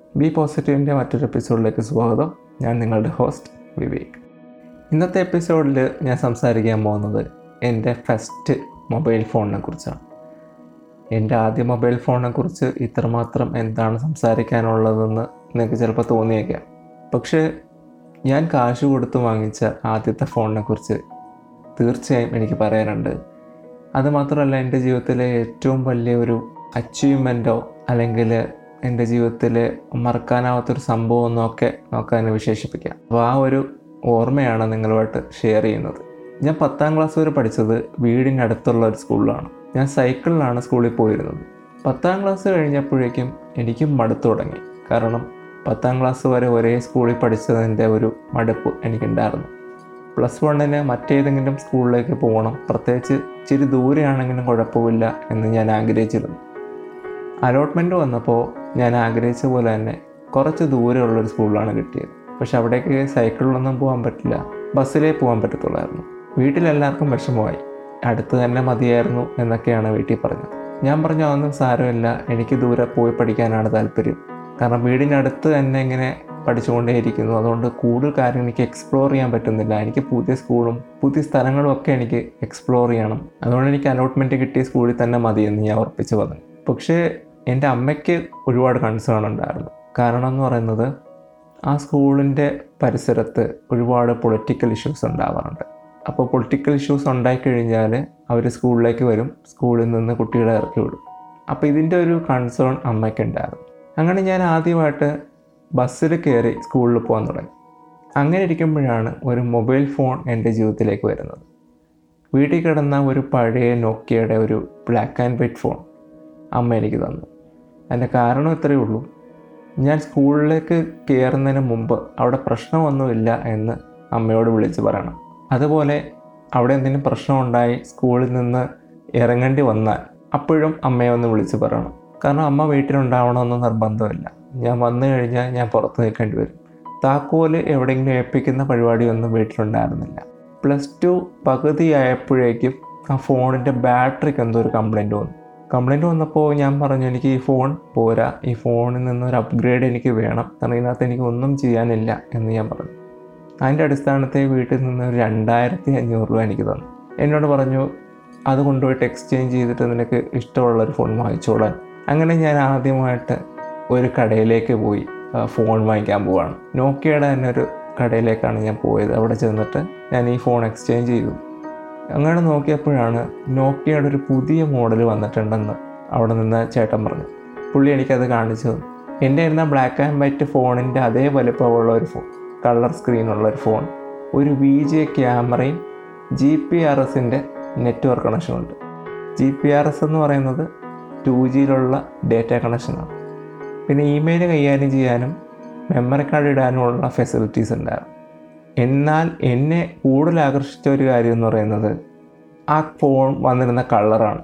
B പോസിറ്റീവിൻ്റെ മറ്റൊരു എപ്പിസോഡിലേക്ക് സ്വാഗതം ഞാൻ നിങ്ങളുടെ ഹോസ്റ്റ് വിവേക് ഇന്നത്തെ എപ്പിസോഡിൽ ഞാൻ സംസാരിക്കാൻ പോകുന്നത് എൻ്റെ ഫസ്റ്റ് മൊബൈൽ ഫോണിനെ കുറിച്ചാണ് എൻ്റെ ആദ്യ മൊബൈൽ ഫോണിനെ കുറിച്ച് ഇത്രമാത്രം എന്താണ് സംസാരിക്കാനുള്ളതെന്ന് നിങ്ങൾക്ക് ചിലപ്പോൾ തോന്നിയേക്കാം പക്ഷേ ഞാൻ കാശ് കൊടുത്ത് വാങ്ങിച്ച ആദ്യത്തെ ഫോണിനെ കുറിച്ച് തീർച്ചയായും എനിക്ക് പറയാനുണ്ട് അതുമാത്രമല്ല എൻ്റെ ജീവിതത്തിലെ ഏറ്റവും വലിയ ഒരു അച്ചീവ്മെൻറ്റോ അല്ലെങ്കിൽ എൻ്റെ ജീവിതത്തിലെ മറക്കാനാവാത്തൊരു സംഭവം എന്നൊക്കെ നമുക്ക് അതിനെ വിശേഷിപ്പിക്കാം അപ്പോൾ ആ ഒരു ഓർമ്മയാണ് നിങ്ങളുമായിട്ട് ഷെയർ ചെയ്യുന്നത് ഞാൻ പത്താം ക്ലാസ് വരെ പഠിച്ചത് വീടിനടുത്തുള്ള ഒരു സ്കൂളിലാണ് ഞാൻ സൈക്കിളിലാണ് സ്കൂളിൽ പോയിരുന്നത് പത്താം ക്ലാസ് കഴിഞ്ഞപ്പോഴേക്കും എനിക്കും മടുത്തു തുടങ്ങി കാരണം പത്താം ക്ലാസ് വരെ ഒരേ സ്കൂളിൽ പഠിച്ചതിൻ്റെ ഒരു മടുപ്പ് എനിക്കുണ്ടായിരുന്നു പ്ലസ് വണ്ണിന് മറ്റേതെങ്കിലും സ്കൂളിലേക്ക് പോകണം പ്രത്യേകിച്ച് ഇച്ചിരി ദൂരെയാണെങ്കിലും കുഴപ്പമില്ല എന്ന് ഞാൻ ആഗ്രഹിച്ചിരുന്നു അലോട്ട്മെൻറ്റ് വന്നപ്പോൾ ഞാൻ ആഗ്രഹിച്ച പോലെ തന്നെ കുറച്ച് ദൂരെയുള്ളൊരു സ്കൂളിലാണ് കിട്ടിയത് പക്ഷെ അവിടേക്ക് സൈക്കിളിലൊന്നും പോകാൻ പറ്റില്ല ബസ്സിലേ പോകാൻ പറ്റത്തുള്ളായിരുന്നു വീട്ടിലെല്ലാവർക്കും വിഷമമായി അടുത്ത് തന്നെ മതിയായിരുന്നു എന്നൊക്കെയാണ് വീട്ടിൽ പറഞ്ഞത് ഞാൻ പറഞ്ഞു അതൊന്നും സാരമില്ല എനിക്ക് ദൂരെ പോയി പഠിക്കാനാണ് താല്പര്യം കാരണം വീടിനടുത്ത് തന്നെ ഇങ്ങനെ പഠിച്ചുകൊണ്ടേയിരിക്കുന്നു അതുകൊണ്ട് കൂടുതൽ കാര്യങ്ങൾ എനിക്ക് എക്സ്പ്ലോർ ചെയ്യാൻ പറ്റുന്നില്ല എനിക്ക് പുതിയ സ്കൂളും പുതിയ സ്ഥലങ്ങളും ഒക്കെ എനിക്ക് എക്സ്പ്ലോർ ചെയ്യണം അതുകൊണ്ട് എനിക്ക് അലോട്ട്മെൻറ്റ് കിട്ടിയ സ്കൂളിൽ തന്നെ മതി എന്ന് ഞാൻ ഉറപ്പിച്ച് പറഞ്ഞു പക്ഷേ എൻ്റെ അമ്മയ്ക്ക് ഒരുപാട് കൺസേൺ ഉണ്ടായിരുന്നു കാരണം എന്ന് പറയുന്നത് ആ സ്കൂളിൻ്റെ പരിസരത്ത് ഒരുപാട് പൊളിറ്റിക്കൽ ഇഷ്യൂസ് ഉണ്ടാവാറുണ്ട് അപ്പോൾ പൊളിറ്റിക്കൽ ഇഷ്യൂസ് ഉണ്ടായിക്കഴിഞ്ഞാൽ അവർ സ്കൂളിലേക്ക് വരും സ്കൂളിൽ നിന്ന് കുട്ടികളെ ഇറക്കി വിടും അപ്പോൾ ഇതിൻ്റെ ഒരു കൺസേൺ അമ്മയ്ക്കുണ്ടായിരുന്നു അങ്ങനെ ഞാൻ ആദ്യമായിട്ട് ബസ്സിൽ കയറി സ്കൂളിൽ പോകാൻ തുടങ്ങി അങ്ങനെ ഇരിക്കുമ്പോഴാണ് ഒരു മൊബൈൽ ഫോൺ എൻ്റെ ജീവിതത്തിലേക്ക് വരുന്നത് വീട്ടിൽ കിടന്ന ഒരു പഴയ നോക്കിയയുടെ ഒരു ബ്ലാക്ക് ആൻഡ് വൈറ്റ് ഫോൺ അമ്മ എനിക്ക് തന്നു അതിൻ്റെ കാരണം ഇത്രയേ ഉള്ളൂ ഞാൻ സ്കൂളിലേക്ക് കയറുന്നതിന് മുമ്പ് അവിടെ പ്രശ്നമൊന്നുമില്ല എന്ന് അമ്മയോട് വിളിച്ച് പറയണം അതുപോലെ അവിടെ എന്തെങ്കിലും പ്രശ്നമുണ്ടായി സ്കൂളിൽ നിന്ന് ഇറങ്ങേണ്ടി വന്നാൽ അപ്പോഴും അമ്മയെ ഒന്ന് വിളിച്ച് പറയണം കാരണം അമ്മ വീട്ടിലുണ്ടാവണമെന്ന് നിർബന്ധമില്ല ഞാൻ വന്നു കഴിഞ്ഞാൽ ഞാൻ പുറത്ത് നിൽക്കേണ്ടി വരും താക്കോല് എവിടെയെങ്കിലും ഏൽപ്പിക്കുന്ന പരിപാടിയൊന്നും വീട്ടിലുണ്ടായിരുന്നില്ല പ്ലസ് ടു പകുതിയായപ്പോഴേക്കും ആ ഫോണിൻ്റെ ബാറ്ററിക്ക് എന്തോ ഒരു കംപ്ലൈൻറ്റ് വന്നു കംപ്ലൈൻറ്റ് വന്നപ്പോൾ ഞാൻ പറഞ്ഞു എനിക്ക് ഈ ഫോൺ പോരാ ഈ ഫോണിൽ നിന്നൊരു അപ്ഗ്രേഡ് എനിക്ക് വേണം കാരണം ഇതിനകത്ത് എനിക്ക് ഒന്നും ചെയ്യാനില്ല എന്ന് ഞാൻ പറഞ്ഞു അതിൻ്റെ അടിസ്ഥാനത്തിൽ വീട്ടിൽ നിന്ന് ഒരു രണ്ടായിരത്തി അഞ്ഞൂറ് രൂപ എനിക്ക് തന്നു എന്നോട് പറഞ്ഞു അത് കൊണ്ടുപോയിട്ട് എക്സ്ചേഞ്ച് ചെയ്തിട്ട് നിനക്ക് ഇഷ്ടമുള്ളൊരു ഫോൺ വാങ്ങിച്ചോളാൻ അങ്ങനെ ഞാൻ ആദ്യമായിട്ട് ഒരു കടയിലേക്ക് പോയി ആ, ഫോൺ വാങ്ങിക്കാൻ പോവാണ് നോക്കിയയുടെ തന്നെ ഒരു കടയിലേക്കാണ് ഞാൻ പോയത് അവിടെ ചെന്നിട്ട് ഞാൻ ഈ ഫോൺ എക്സ്ചേഞ്ച് ചെയ്തു അങ്ങനെ നോക്കിയപ്പോഴാണ് നോക്കിയയുടെ ഒരു പുതിയ മോഡൽ വന്നിട്ടുണ്ടെന്ന് അവിടെ നിന്ന് ചേട്ടൻ പറഞ്ഞു പുള്ളി എനിക്കത് കാണിച്ചു തന്നു എൻ്റെ ഇരുന്ന ബ്ലാക്ക് ആൻഡ് വൈറ്റ് ഫോണിൻ്റെ അതേ വലുപ്പമുള്ള ഒരു ഫോൺ കളർ സ്ക്രീനുള്ള ഒരു ഫോൺ ഒരു വി ജെ ക്യാമറയും ജി പി ആർ എസിൻ്റെ നെറ്റ്വർക്ക് കണക്ഷനുണ്ട് ജി പി ആർ എസ് എന്ന് പറയുന്നത് ടു ജിയിലുള്ള ഡേറ്റ കണക്ഷനാണ് പിന്നെ ഇമെയിൽ കൈകാര്യം ചെയ്യാനും മെമ്മറി കാർഡ് ഇടാനുമുള്ള ഫെസിലിറ്റീസ് ഉണ്ടായിരുന്നു എന്നാൽ എന്നെ കൂടുതൽ ആകർഷിച്ച ഒരു കാര്യം എന്ന് പറയുന്നത് ആ ഫോൺ വന്നിരുന്ന കളറാണ്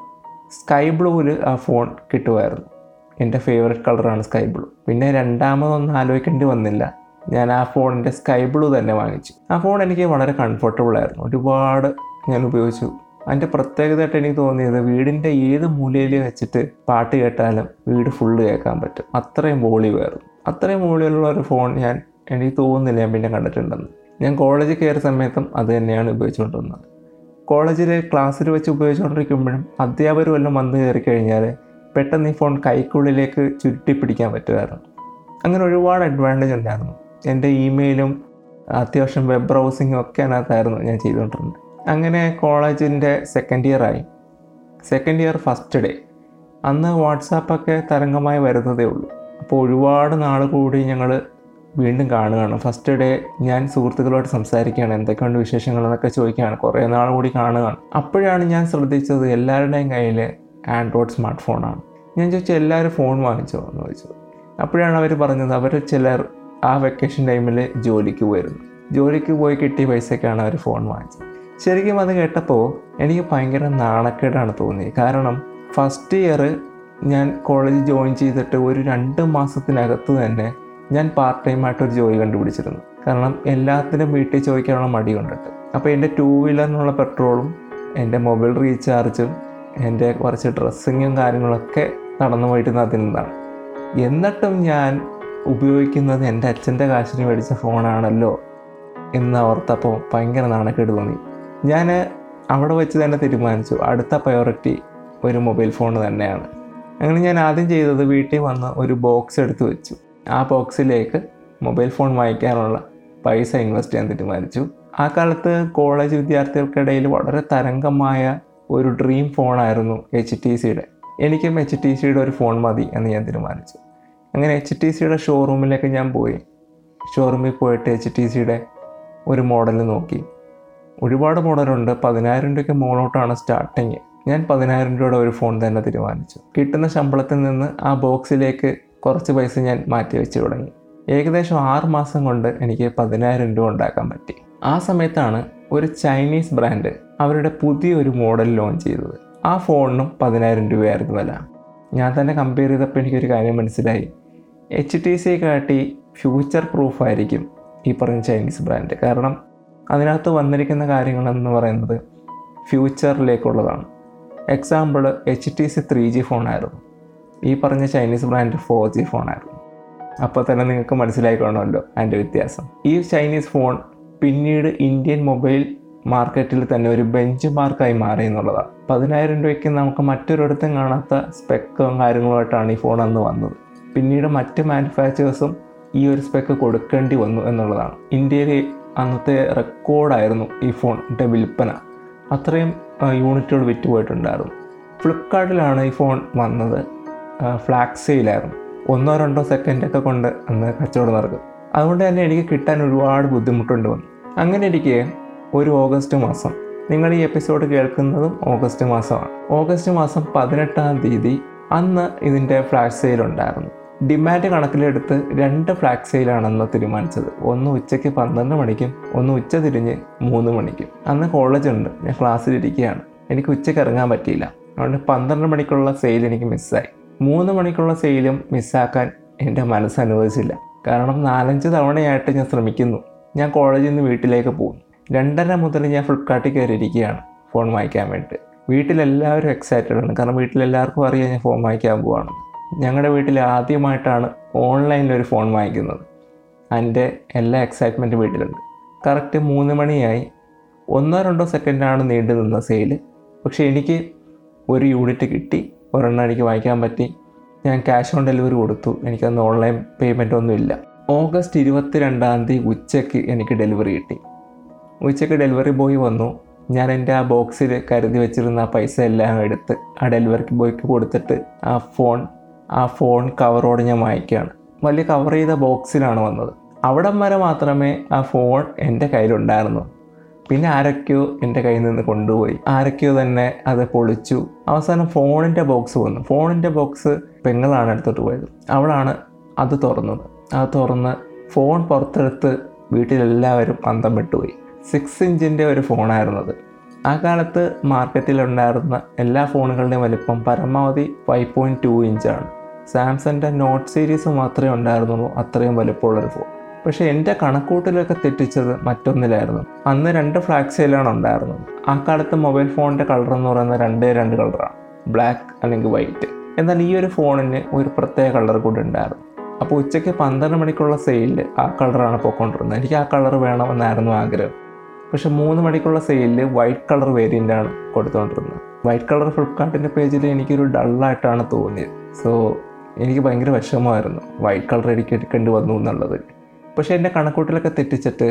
സ്കൈ ബ്ലൂവിൽ ആ ഫോൺ കിട്ടുമായിരുന്നു എൻ്റെ ഫേവററ്റ് കളറാണ് സ്കൈ ബ്ലൂ പിന്നെ രണ്ടാമതൊന്നും ആലോചിക്കേണ്ടി വന്നില്ല ഞാൻ ആ ഫോണിൻ്റെ സ്കൈ ബ്ലൂ തന്നെ വാങ്ങിച്ചു ആ ഫോൺ എനിക്ക് വളരെ കംഫർട്ടബിൾ ആയിരുന്നു ഒരുപാട് ഞാൻ ഉപയോഗിച്ചു അതിൻ്റെ പ്രത്യേകതയായിട്ട് എനിക്ക് തോന്നിയത് വീടിൻ്റെ ഏത് മൂലയിൽ വെച്ചിട്ട് പാട്ട് കേട്ടാലും വീട് ഫുള്ള് കേൾക്കാൻ പറ്റും അത്രയും വോളിയുമായിരുന്നു അത്രയും വോളിയുള്ള ഒരു ഫോൺ ഞാൻ എനിക്ക് തോന്നുന്നില്ല ഞാൻ പിന്നെ കണ്ടിട്ടുണ്ടെന്ന് ഞാൻ കോളേജിൽ കയറിയ സമയത്തും അത് തന്നെയാണ് ഉപയോഗിച്ചുകൊണ്ടിരുന്നത് കോളേജിൽ ക്ലാസ്സിൽ വെച്ച് ഉപയോഗിച്ചുകൊണ്ടിരിക്കുമ്പോഴും അധ്യാപകർ വല്ലതും വന്നു കയറി കഴിഞ്ഞാൽ പെട്ടെന്ന് ഈ ഫോൺ കൈക്കുള്ളിലേക്ക് ചുരുട്ടി പിടിക്കാൻ പറ്റുമായിരുന്നു അങ്ങനെ ഒരുപാട് അഡ്വാൻറ്റേജ് ഉണ്ടായിരുന്നു എൻ്റെ ഇമെയിലും അത്യാവശ്യം വെബ് ബ്രൗസിങ്ങും ഒക്കെ അതിനകത്തായിരുന്നു ഞാൻ ചെയ്തുകൊണ്ടിരുന്നത് അങ്ങനെ കോളേജിൻ്റെ സെക്കൻഡ് ഇയർ ആയി സെക്കൻഡ് ഇയർ ഫസ്റ്റ് ഡേ അന്ന് വാട്സാപ്പൊക്കെ തരംഗമായി വരുന്നതേ ഉള്ളൂ അപ്പോൾ ഒരുപാട് നാൾ കൂടി ഞങ്ങൾ വീണ്ടും കാണുകയാണ് ഫസ്റ്റ് ഡേ ഞാൻ സുഹൃത്തുക്കളോട് സംസാരിക്കുകയാണ് എന്തൊക്കെയുണ്ട് വിശേഷങ്ങൾ എന്നൊക്കെ ചോദിക്കുകയാണ് കുറേ നാൾ കൂടി കാണുകയാണ് അപ്പോഴാണ് ഞാൻ ശ്രദ്ധിച്ചത് എല്ലാവരുടെയും കയ്യിൽ ആൻഡ്രോയിഡ് സ്മാർട്ട് ഫോണാണ് ഞാൻ ചോദിച്ചു എല്ലാവരും ഫോൺ വാങ്ങിച്ചോ എന്ന് ചോദിച്ചു അപ്പോഴാണ് അവർ പറഞ്ഞത് അവർ ചിലർ ആ വെക്കേഷൻ ടൈമിൽ ജോലിക്ക് പോയിരുന്നു ജോലിക്ക് പോയി കിട്ടിയ പൈസയ്ക്കാണ് അവർ ഫോൺ വാങ്ങിച്ചത് ശരിക്കും അത് കേട്ടപ്പോൾ എനിക്ക് ഭയങ്കര നാണക്കേടാണ് തോന്നിയത് കാരണം ഫസ്റ്റ് ഇയർ ഞാൻ കോളേജിൽ ജോയിൻ ചെയ്തിട്ട് ഒരു രണ്ട് മാസത്തിനകത്ത് തന്നെ ഞാൻ പാർട്ട് ടൈം ആയിട്ട് ഒരു ജോലി കണ്ടുപിടിച്ചിരുന്നു കാരണം എല്ലാത്തിനും വീട്ടിൽ ചോദിക്കാനുള്ള മടി കൊണ്ടിട്ട് അപ്പോൾ എൻ്റെ ടൂ വീലറിനുള്ള പെട്രോളും എൻ്റെ മൊബൈൽ റീചാർജും എൻ്റെ കുറച്ച് ഡ്രസ്സിങ്ങും കാര്യങ്ങളൊക്കെ നടന്നു പോയിരുന്നത് അതിൽ നിന്നാണ് എന്നിട്ടും ഞാൻ ഉപയോഗിക്കുന്നത് എൻ്റെ അച്ഛൻ്റെ കാശിന് മേടിച്ച ഫോണാണല്ലോ എന്ന് ഓർത്തപ്പോൾ ഭയങ്കര നാണക്കേട് തോന്നി ഞാൻ അവിടെ വെച്ച് തന്നെ തീരുമാനിച്ചു അടുത്ത പ്രയോറിറ്റി ഒരു മൊബൈൽ ഫോൺ തന്നെയാണ് അങ്ങനെ ഞാൻ ആദ്യം ചെയ്തത് വീട്ടിൽ വന്ന് ഒരു ബോക്സ് എടുത്ത് വെച്ചു ആ ബോക്സിലേക്ക് മൊബൈൽ ഫോൺ വാങ്ങിക്കാനുള്ള പൈസ ഇൻവെസ്റ്റ് ചെയ്യാൻ തീരുമാനിച്ചു ആ കാലത്ത് കോളേജ് വിദ്യാർത്ഥികൾക്കിടയിൽ വളരെ തരംഗമായ ഒരു ഡ്രീം ഫോണായിരുന്നു എച്ച് ടി സിയുടെ എനിക്കും എച്ച് ടി സിയുടെ ഒരു ഫോൺ മതി എന്ന് ഞാൻ തീരുമാനിച്ചു അങ്ങനെ എച്ച് ടി സിയുടെ ഷോറൂമിലേക്ക് ഞാൻ പോയി ഷോറൂമിൽ പോയിട്ട് എച്ച് ടി സിയുടെ ഒരു മോഡൽ നോക്കി ഒരുപാട് മോഡലുണ്ട് പതിനായിരം രൂപയ്ക്ക് മുകളോട്ടാണ് സ്റ്റാർട്ടിങ് ഞാൻ പതിനായിരം രൂപയുടെ ഒരു ഫോൺ തന്നെ തീരുമാനിച്ചു കിട്ടുന്ന ശമ്പളത്തിൽ നിന്ന് ആ ബോക്സിലേക്ക് കുറച്ച് പൈസ ഞാൻ മാറ്റി വെച്ച് തുടങ്ങി ഏകദേശം ആറ് മാസം കൊണ്ട് എനിക്ക് പതിനായിരം രൂപ ഉണ്ടാക്കാൻ പറ്റി ആ സമയത്താണ് ഒരു ചൈനീസ് ബ്രാൻഡ് അവരുടെ പുതിയൊരു മോഡൽ ലോഞ്ച് ചെയ്തത് ആ ഫോണിനും പതിനായിരം രൂപയായിരുന്നു വില ഞാൻ തന്നെ കമ്പയർ ചെയ്തപ്പോൾ എനിക്കൊരു കാര്യം മനസ്സിലായി എച്ച് ടി സി കാട്ടി ഫ്യൂച്ചർ പ്രൂഫ് ആയിരിക്കും ഈ പറഞ്ഞ ചൈനീസ് ബ്രാൻഡ് കാരണം അതിനകത്ത് വന്നിരിക്കുന്ന കാര്യങ്ങളെന്ന് പറയുന്നത് ഫ്യൂച്ചറിലേക്കുള്ളതാണ് example H T C three G ഫോണായിരുന്നു ഈ പറഞ്ഞ ചൈനീസ് ബ്രാൻഡ് ഫോർ ജി ഫോണായിരുന്നു അപ്പോൾ തന്നെ നിങ്ങൾക്ക് മനസ്സിലായിക്കണമല്ലോ അതിൻ്റെ വ്യത്യാസം ഈ ചൈനീസ് ഫോൺ പിന്നീട് ഇന്ത്യൻ മൊബൈൽ മാർക്കറ്റിൽ തന്നെ ഒരു ബെഞ്ച് മാർക്കായി മാറി എന്നുള്ളതാണ് പതിനായിരം രൂപയ്ക്ക് നമുക്ക് മറ്റൊരിടത്തും കാണാത്ത സ്പെക്കും കാര്യങ്ങളുമായിട്ടാണ് ഈ ഫോൺ അന്ന് വന്നത് പിന്നീട് മറ്റ് മാനുഫാക്ചേഴ്സും ഈ ഒരു സ്പെക്ക് കൊടുക്കേണ്ടി വന്നു എന്നുള്ളതാണ് ഇന്ത്യയിൽ അന്നത്തെ റെക്കോർഡായിരുന്നു ഈ ഫോണിൻ്റെ വിൽപ്പന അത്രയും യൂണിറ്റുകൾ വിറ്റുപോയിട്ടുണ്ടായിരുന്നു ഫ്ലിപ്കാർട്ടിലാണ് ഈ ഫോൺ വന്നത് ഫ്ലാഗ് സെയിലായിരുന്നു ഒന്നോ രണ്ടോ സെക്കൻഡൊക്കെ കൊണ്ട് അന്ന് കച്ചവടം നടക്കും അതുകൊണ്ട് തന്നെ എനിക്ക് കിട്ടാൻ ഒരുപാട് ബുദ്ധിമുട്ടുണ്ട് വന്നു അങ്ങനെ ഇരിക്കെ ഒരു ഓഗസ്റ്റ് മാസം നിങ്ങൾ ഈ എപ്പിസോഡ് കേൾക്കുന്നതും ഓഗസ്റ്റ് മാസമാണ് ഓഗസ്റ്റ് മാസം പതിനെട്ടാം തീയതി അന്ന് ഇതിൻ്റെ ഫ്ലാഷ് സെയിൽ ഉണ്ടായിരുന്നു ഡിമാൻഡ് കണക്കിലെടുത്ത് രണ്ട് ഫ്ലാഗ് സെയിലാണെന്ന് തീരുമാനിച്ചത് ഒന്ന് ഉച്ചയ്ക്ക് പന്ത്രണ്ട് മണിക്കും ഒന്ന് ഉച്ച തിരിഞ്ഞ് മൂന്ന് മണിക്കും അന്ന് കോളേജ് ഉണ്ട് ഞാൻ ക്ലാസ്സിലിരിക്കുകയാണ് എനിക്ക് ഉച്ചയ്ക്ക് ഇറങ്ങാൻ പറ്റിയില്ല അതുകൊണ്ട് പന്ത്രണ്ട് മണിക്കുള്ള സെയിൽ എനിക്ക് മിസ്സായി മൂന്ന് മണിക്കുള്ള സെയിലും മിസ്സാക്കാൻ എൻ്റെ മനസ്സ് അനുവദിച്ചില്ല കാരണം നാലഞ്ച് തവണയായിട്ട് ഞാൻ ശ്രമിക്കുന്നു ഞാൻ കോളേജിൽ നിന്ന് വീട്ടിലേക്ക് പോകും രണ്ടര മുതൽ ഞാൻ ഫ്ലിപ്കാർട്ടിൽ കയറിയിരിക്കുകയാണ് ഫോൺ വാങ്ങിക്കാൻ വേണ്ടി വീട്ടിലെല്ലാവരും എക്സൈറ്റഡ് ആണ് കാരണം വീട്ടിലെല്ലാവർക്കും അറിയാം ഞാൻ ഫോൺ വാങ്ങിക്കാൻ പോവാണ് ഞങ്ങളുടെ വീട്ടിൽ ആദ്യമായിട്ടാണ് ഓൺലൈനിൽ ഒരു ഫോൺ വാങ്ങിക്കുന്നത് അതിൻ്റെ എല്ലാ എക്സൈറ്റ്മെൻറ്റും വീട്ടിലുണ്ട് കറക്റ്റ് മൂന്ന് മണിയായി ഒന്നോ രണ്ടോ സെക്കൻഡാണ് നീണ്ടു നിന്ന സെയിൽ പക്ഷേ എനിക്ക് ഒരു യൂണിറ്റ് കിട്ടി ഒരെണ്ണം എനിക്ക് വാങ്ങിക്കാൻ പറ്റി ഞാൻ ക്യാഷ് ഓൺ ഡെലിവറി കൊടുത്തു എനിക്കന്ന് ഓൺലൈൻ പേയ്മെൻ്റ് ഒന്നുമില്ല ഓഗസ്റ്റ് ഇരുപത്തി രണ്ടാം തീയതി ഉച്ചയ്ക്ക് എനിക്ക് ഡെലിവറി കിട്ടി ഉച്ചയ്ക്ക് ഡെലിവറി ബോയ് വന്നു ഞാൻ എൻ്റെ ആ ബോക്സിൽ കരുതി വെച്ചിരുന്ന ആ പൈസ എല്ലാം എടുത്ത് ആ ഡെലിവറി ബോയ്ക്ക് കൊടുത്തിട്ട് ആ ഫോൺ ആ ഫോൺ കവറോട് ഞാൻ വാങ്ങിക്കുകയാണ് വലിയ കവർ ചെയ്ത ബോക്സിലാണ് വന്നത് അവിടം വരെ മാത്രമേ ആ ഫോൺ എൻ്റെ കയ്യിലുണ്ടായിരുന്നു പിന്നെ ആരൊക്കെയോ എൻ്റെ കയ്യിൽ നിന്ന് കൊണ്ടുപോയി ആരൊക്കെയോ തന്നെ അത് പൊളിച്ചു അവസാനം ഫോണിൻ്റെ ബോക്സ് വന്നു ഫോണിൻ്റെ ബോക്സ് പെങ്ങളാണ് എടുത്തോട്ട് പോയത് അവളാണ് അത് തുറന്നത് അത് തുറന്ന് ഫോൺ പുറത്തെടുത്ത് വീട്ടിലെല്ലാവരും അന്തം വിട്ടുപോയി സിക്സ് ഇഞ്ചിൻ്റെ ഒരു ഫോണായിരുന്നത് ആ കാലത്ത് മാർക്കറ്റിലുണ്ടായിരുന്ന എല്ലാ ഫോണുകളുടെയും വലിപ്പം പരമാവധി ഫൈവ് പോയിൻറ്റ് ടു ഇഞ്ചാണ് സാംസങ്ങിൻ്റെ നോട്ട് സീരീസ് മാത്രമേ ഉണ്ടായിരുന്നുള്ളൂ അത്രയും വലിപ്പമുള്ളൊരു ഫോൺ പക്ഷേ എൻ്റെ കണക്കൂട്ടിലൊക്കെ തെറ്റിച്ചത് മറ്റൊന്നിലായിരുന്നു അന്ന് രണ്ട് ഫ്ലാഗ് സെയിലാണ് ഉണ്ടായിരുന്നത് ആ കാലത്ത് മൊബൈൽ ഫോണിൻ്റെ കളർ എന്ന് പറയുന്നത് രണ്ടേ രണ്ട് കളറാണ് ബ്ലാക്ക് അല്ലെങ്കിൽ വൈറ്റ് എന്നാൽ ഈ ഒരു ഫോണിന് ഒരു പ്രത്യേക കളർ കൂടി ഉണ്ടായിരുന്നു അപ്പോൾ ഉച്ചയ്ക്ക് പന്ത്രണ്ട് മണിക്കുള്ള സെയിലിൽ ആ കളറാണ് പോയിക്കൊണ്ടിരുന്നത് എനിക്ക് ആ കളർ വേണമെന്നായിരുന്നു ആഗ്രഹം പക്ഷെ മൂന്ന് മണിക്കുള്ള സെയിലിൽ വൈറ്റ് കളർ വേരിയൻ്റാണ് കൊടുത്തുകൊണ്ടിരുന്നത് വൈറ്റ് കളർ ഫ്ലിപ്കാർട്ടിൻ്റെ പേജിൽ എനിക്കൊരു ഡള്ളായിട്ടാണ് തോന്നിയത് സോ എനിക്ക് ഭയങ്കര വിഷമമായിരുന്നു വൈറ്റ് കളർ എനിക്ക് എടുക്കേണ്ടി വന്നു എന്നുള്ളത് പക്ഷേ എൻ്റെ കണക്കൂട്ടിലൊക്കെ തെറ്റിച്ചിട്ട്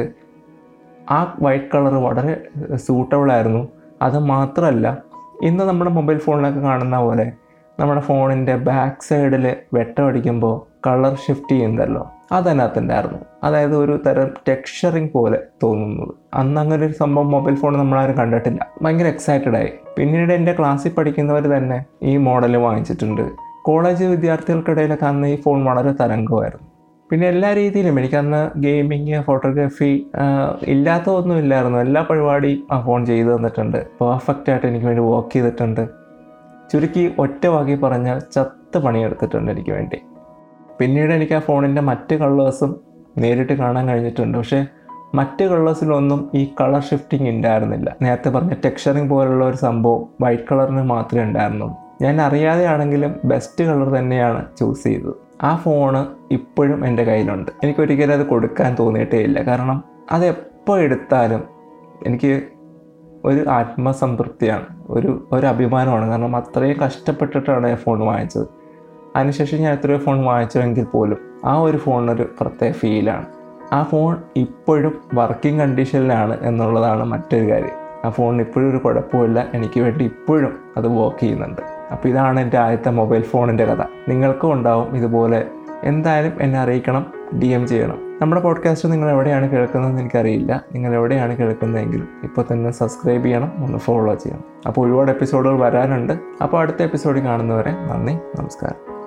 ആ വൈറ്റ് കളർ വളരെ സൂട്ടബിൾ ആയിരുന്നു അത് മാത്രമല്ല ഇന്ന് നമ്മുടെ മൊബൈൽ ഫോണിലൊക്കെ കാണുന്ന പോലെ നമ്മുടെ ഫോണിൻ്റെ ബാക്ക് സൈഡിൽ വെട്ടമടിക്കുമ്പോൾ കളർ ഷിഫ്റ്റ് ചെയ്യുന്നതല്ലോ അതതിനകത്തുണ്ടായിരുന്നു അതായത് ഒരു തരം ടെക്സ്ചറിങ് പോലെ തോന്നുന്നത് അന്ന് അങ്ങനെ ഒരു സംഭവം മൊബൈൽ ഫോൺ നമ്മളാരും കണ്ടിട്ടില്ല ഭയങ്കര എക്സൈറ്റഡ് ആയി പിന്നീട് എൻ്റെ ക്ലാസ്സിൽ പഠിക്കുന്നവർ തന്നെ ഈ മോഡൽ വാങ്ങിച്ചിട്ടുണ്ട് കോളേജ് വിദ്യാർത്ഥികൾക്കിടയിലൊക്കെ അന്ന് ഈ ഫോൺ വളരെ തരംഗമായിരുന്നു പിന്നെ എല്ലാ രീതിയിലും എനിക്കന്ന് ഗെയിമിങ് ഫോട്ടോഗ്രാഫി ഇല്ലാത്തതൊന്നും ഇല്ലായിരുന്നു എല്ലാ പരിപാടിയും ആ ഫോൺ ചെയ്തു തന്നിട്ടുണ്ട് പെർഫെക്റ്റ് ആയിട്ട് എനിക്ക് വേണ്ടി വർക്ക് ചെയ്തിട്ടുണ്ട് ചുരുക്കി ഒറ്റ വാക്കി പറഞ്ഞാൽ ചത്ത് പണിയെടുത്തിട്ടുണ്ട് എനിക്ക് വേണ്ടി പിന്നീട് എനിക്ക് ആ ഫോണിൻ്റെ മറ്റ് കളേഴ്സും നേരിട്ട് കാണാൻ കഴിഞ്ഞിട്ടുണ്ട് പക്ഷേ മറ്റ് കളേഴ്സിലൊന്നും ഈ കളർ ഷിഫ്റ്റിംഗ് ഉണ്ടായിരുന്നില്ല നേരത്തെ പറഞ്ഞ ടെക്സ്ചറിങ് പോലുള്ള ഒരു സംഭവം വൈറ്റ് കളറിന് മാത്രമേ ഉണ്ടായിരുന്നുള്ളൂ ഞാൻ അറിയാതെയാണെങ്കിലും ബെസ്റ്റ് കളർ തന്നെയാണ് ചൂസ് ചെയ്തത് ആ ഫോണ് ഇപ്പോഴും എൻ്റെ കയ്യിലുണ്ട് എനിക്കൊരിക്കലും അത് കൊടുക്കാൻ തോന്നിയിട്ടേ ഇല്ല കാരണം അത് എപ്പോൾ എടുത്താലും എനിക്ക് ഒരു ആത്മസംതൃപ്തിയാണ് ഒരു ഒരു അഭിമാനമാണ് കാരണം അത്രയും കഷ്ടപ്പെട്ടിട്ടാണ് ഞാൻ ഫോൺ വാങ്ങിച്ചത് അതിനുശേഷം ഞാൻ എത്രയോ ഫോൺ വാങ്ങിച്ചുവെങ്കിൽ പോലും ആ ഒരു ഫോണിനൊരു പ്രത്യേക ഫീലാണ് ആ ഫോൺ ഇപ്പോഴും വർക്കിംഗ് കണ്ടീഷനിലാണ് എന്നുള്ളതാണ് മറ്റൊരു കാര്യം ആ ഫോണിന് ഇപ്പോഴും ഒരു കുഴപ്പമില്ല എനിക്ക് വേണ്ടി ഇപ്പോഴും അത് വർക്ക് ചെയ്യുന്നുണ്ട് അപ്പോൾ ഇതാണ് എൻ്റെ ആദ്യത്തെ മൊബൈൽ ഫോണിൻ്റെ കഥ നിങ്ങൾക്കും ഉണ്ടാവും ഇതുപോലെ എന്തായാലും എന്നെ അറിയിക്കണം ഡി എം ചെയ്യണം നമ്മുടെ പോഡ്കാസ്റ്റ് നിങ്ങൾ എവിടെയാണ് കേൾക്കുന്നതെന്ന് എനിക്കറിയില്ല നിങ്ങൾ എവിടെയാണ് കേൾക്കുന്നതെങ്കിൽ ഇപ്പോൾ തന്നെ സബ്സ്ക്രൈബ് ചെയ്യണം ഒന്ന് ഫോളോ ചെയ്യണം അപ്പോൾ ഒരുപാട് എപ്പിസോഡുകൾ വരാനുണ്ട് അപ്പോൾ അടുത്ത എപ്പിസോഡിൽ കാണുന്നവരെ നന്ദി നമസ്കാരം